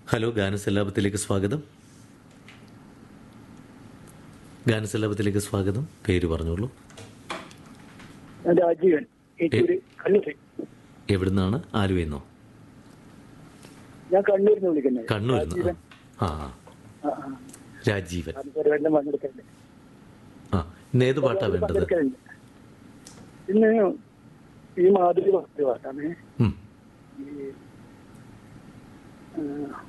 Hello ഗാനസല്ലാപത്തിലേക്ക് സ്വാഗതം ഗാനസല്ലാപത്തിലേക്ക് സ്വാഗതം പേര് പറഞ്ഞോളൂ ഞാൻ രാജീവൻ ഏറ്റൂര് കണ്ണൂര് എവിടുന്നാണ് ആലുവെന്നോ ഞാൻ കണ്ണൂരിൽ നിന്ന് വിളിക്കുന്നത് കണ്ണൂരിൽ നിന്ന് രാജീവൻ ആ ആ. ആ, ആ. രാജീവൻ അത് പരിപാടിയിലും പങ്കെടുക്കലുണ്ട് ആ ഇന്ന് ഏത് പാട്ടാ വേണ്ടത് പങ്കെടുക്കലുണ്ട് ഇന്ന് ഈ മാധുരി പറഞ്ഞ പാട്ടാണ് ഉം. ഈ ആ,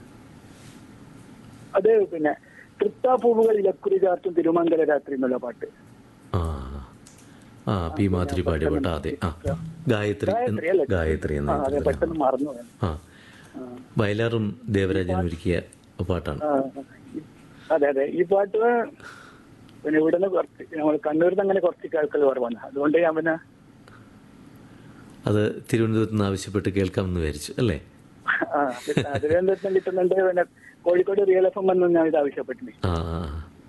അത് പിന്നെ തൃത്താപ്പൂവുകൾ ഇലക്കുറി ചാർത്തും തിരുമംഗല രാത്രി എന്നുള്ള പാട്ട് ആ ആ പി മാധുരി പാടിയ പാട്ടാ അതെ ആ ഗായത്രി എന്ന്- ഗായത്രി അല്ലേ? ഗായത്രി എന്ന ആ, അതെ ചിത്രത്തിലെ. പെട്ടെന്ന് മറന്നു പോയി. ആ വയലാറും ദേവരാജനും ഒരുക്കിയ പാട്ടാണ് ആ, അതെ അതെ ഈ പാട്ട് പിന്നെ ഇവിടുന്ന് കുറച്ച് നമ്മൾ കണ്ണൂരിൽ നിന്ന് അങ്ങനെ കുറച്ച് കേൾക്കൽ കുറവാണ് അതുകൊണ്ട് ഞാൻ പിന്നെ അത് തിരുവനന്തപുരത്ത് നിന്ന് ആവശ്യപ്പെട്ട് കേൾക്കാമെന്ന് വിചാരിച്ചു അല്ലേ ആ, തിരുവനന്തപുരത്ത് കിട്ടുന്നുണ്ട് പിന്നെ കോഴിക്കോട് റിയൽ എഫ് എം എന്ന് ഞാൻ ഇത് ആവശ്യപ്പെട്ടിന് ആ ആ,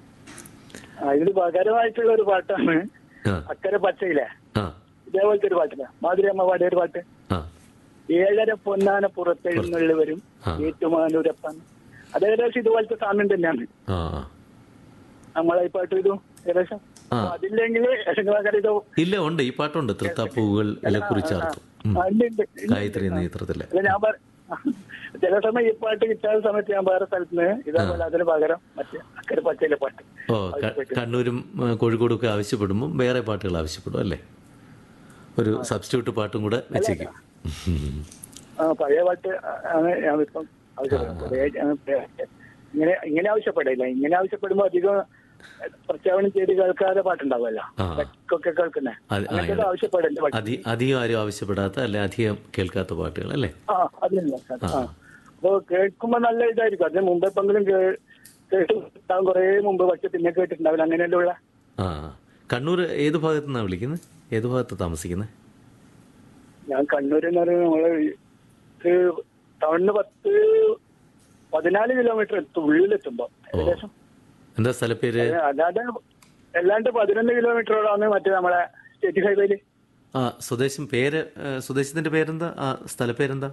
ആ ഇതിന് പകരമായിട്ടുള്ള ഒരു പാട്ടാണ് ആ അക്കരെ പച്ചയിലെ ആ ഇതേപോലത്തെ ഒരു പാട്ടില്ല മാധുരി അമ്മ പാടിയ ഒരു പാട്ട് ആ ഏഴര പൊന്നാന പുറത്തെഴുന്നള്ളി വരും ആ. ഏറ്റുമാനൂരപ്പൻ അത് ഏകദേശം ഇതുപോലത്തെ സാധനം തന്നെയാണ് ആ ആ. നമ്മളെ ഈ പാട്ട് ഇതും ഏകദേശം ആ. അപ്പൊ അതില്ലെങ്കിൽ പകരം ഇതോ ഇല്ല ഉണ്ട് ഈ പാട്ടുണ്ട് തൃത്താപ്പൂവുകൾ ഇലക്കുറിച്ചാർത്തും ഉം. ആ, ഉണ്ട്, ഉണ്ട്, ഉണ്ട്. ഗായത്രി എന്ന ചിത്രത്തിലെ അല്ല ഞാൻ പറ- ചില സമയം ഈ പാട്ട് കിട്ടാത്ത സമയത്ത് ഞാൻ വേറെ സ്ഥലത്ത് നിന്ന് ഇതേപോലെ അതിന് പകരം മറ്റേ അക്കരെ പച്ചയിലെ പാട്ട് ഓ ക- കണ്ണൂരും ആ, കോഴിക്കോടും ഒക്കെ ആവശ്യപ്പെടുമ്പോൾ വേറെ പാട്ടുകൾ ആവശ്യപ്പെടും അല്ലേ ഒരു സബ്സ്റ്റിറ്റ്യൂട്ട് പാട്ടും കൂടെ വെച്ചേക്കും ഉം. ആ പഴയ പാട്ട് ആണ് ഞാൻ ഇപ്പം ആവശ്യപ്പെടുന്നത് പഴയ, ആ, ഇങ്ങനെ ഇങ്ങനെ ആവശ്യപ്പെടില്ല ഇങ്ങനെ ആവശ്യപ്പെടുമ്പോ അധികം പ്രത്യാവനം ചെയ്ത് കേൾക്കാതെ പാട്ടുണ്ടാവുമല്ലോ ആ. ഒക്കെ കേൾക്കുന്നേ അത് ആ, അങ്ങനത്തെ ആവശ്യപ്പെടില്ല പാട്ട് അധി അധികം ആരും ആവശ്യപ്പെടാത്ത അല്ലെ അധികം കേൾക്കാത്ത പാട്ടുകൾ അല്ലേ ആ അതില്ല സാർ ആ അപ്പൊ കേൾക്കുമ്പോ നല്ല ഇതായിരിക്കും അതിന് മുമ്പ് എപ്പെങ്കിലും കേ- കേട്ട് ഉണ്ടാവും കുറേ മുമ്പ് പക്ഷെ പിന്നെ കേട്ടിട്ടുണ്ടാവില്ല അങ്ങനെയല്ലേ ഉള്ള ആ കണ്ണൂർ ഏത് ഭാഗത്തു നിന്നാണ് വിളിക്കുന്നത് ഏത് ഭാഗത്ത് താമസിക്കുന്നത് ഞാൻ കണ്ണൂർ എന്ന് പറയുന്നത് നമ്മള് ഇത് ടൗണിന് പത്ത് പതിനാല് കിലോമീറ്റർ എത്തും ഉള്ളിലെത്തുമ്പോ ഏകദേശം എന്താ സ്ഥലപ്പേര് അത് അല്ലാതെ അല്ലാണ്ട് പതിനൊന്ന് കിലോമീറ്ററോളാണ് മറ്റേ നമ്മളെ സ്റ്റേറ്റ് ഹൈവേയില് ആ സ്വദേശം പേര് ആ, സ്വദേശത്തിന്റെ പേരെന്താ ആ സ്ഥലപ്പേരെന്താ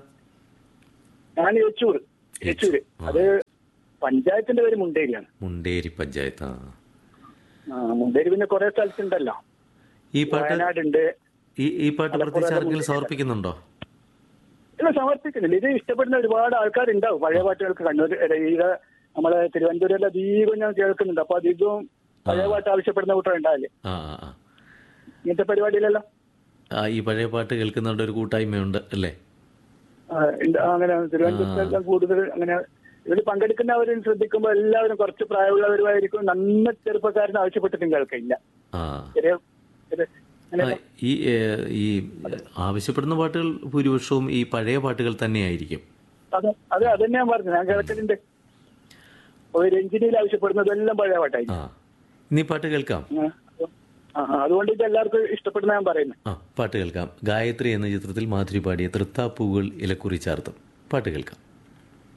ഞാൻ യേച്ചൂർ യേച്ചൂര് അത് പഞ്ചായത്തിന്റെ പേര് മുണ്ടേരിയാണ് മുണ്ടേരി പഞ്ചായത്ത് ആ ആ മുണ്ടേരി പിന്നെ കുറെ സ്ഥലത്തുണ്ടല്ലോ ഈ പാട്ട് വയനാടുണ്ട് ഈ ഈ പാട്ട് പ്രത്യേകിച്ച് ആർക്കെങ്കിലും സമർപ്പിക്കുന്നുണ്ടോ ഇല്ല സമർപ്പിക്കുന്നില്ല ഇത് ഇഷ്ടപ്പെടുന്ന ഒരുപാട് ആൾക്കാരുണ്ടാവും പഴയ പാട്ടുകൾക്ക് കണ്ണൂർ അല്ല, ഈ നമ്മളെ തിരുവനന്തപുരം അധികം ഞാൻ കേൾക്കുന്നുണ്ട് അപ്പൊ അധികവും പഴയ പാട്ട് ആവശ്യപ്പെടുന്ന കൂട്ടർ ഉണ്ടാവില്ലേ ആ ആ ആ ഇങ്ങനത്തെ പരിപാടിയിലല്ലോ ആ ഈ പഴയ പാട്ട് കേൾക്കുന്നവരുടെ ഒരു കൂട്ടായ്മയുണ്ട് അല്ലേ ആ, ഉണ്ട്. ആ, അങ്ങനെ തിരുവനന്തപുരത്തെല്ലാം കൂടുതൽ അങ്ങനെ ഇതിൽ പങ്കെടുക്കുന്നവരും ശ്രദ്ധിക്കുമ്പോൾ എല്ലാവരും കുറച്ച് പ്രായമുള്ളവരുമായിരിക്കും നന്ന ചെറുപ്പക്കാരന് ആവശ്യപ്പെട്ടിട്ടും കേൾക്കില്ല ആ ചെറിയ ചെറിയ- അങ്ങനെ ആ, ഈ ഏ, ഈ ആവശ്യപ്പെടുന്ന പാട്ടുകൾ ഭൂരിപക്ഷവും ഈ പഴയ പാട്ടുകൾ തന്നെയായിരിക്കും അത് അത് അത് തന്നെ ഞാൻ പറഞ്ഞു ഞാൻ കേൾക്കുന്നുണ്ട് ഒരു രഞ്ജിനിയിൽ ആവശ്യപ്പെടുന്നതെല്ലാം പഴയ പാട്ടായി ആ ഇനി പാട്ട് കേൾക്കാം ആ, ആ, അതുകൊണ്ട് ഇത് എല്ലാവർക്കും ഇഷ്ടപ്പെടുന്ന ഞാൻ പറയുന്നത് ആ പാട്ട് കേൾക്കാം ഗായത്രി എന്ന ചിത്രത്തിൽ മാധുരി പാടിയ തൃത്താപ്പൂകൾ ഇലക്കുറി ചാർത്തും പാട്ട് കേൾക്കാം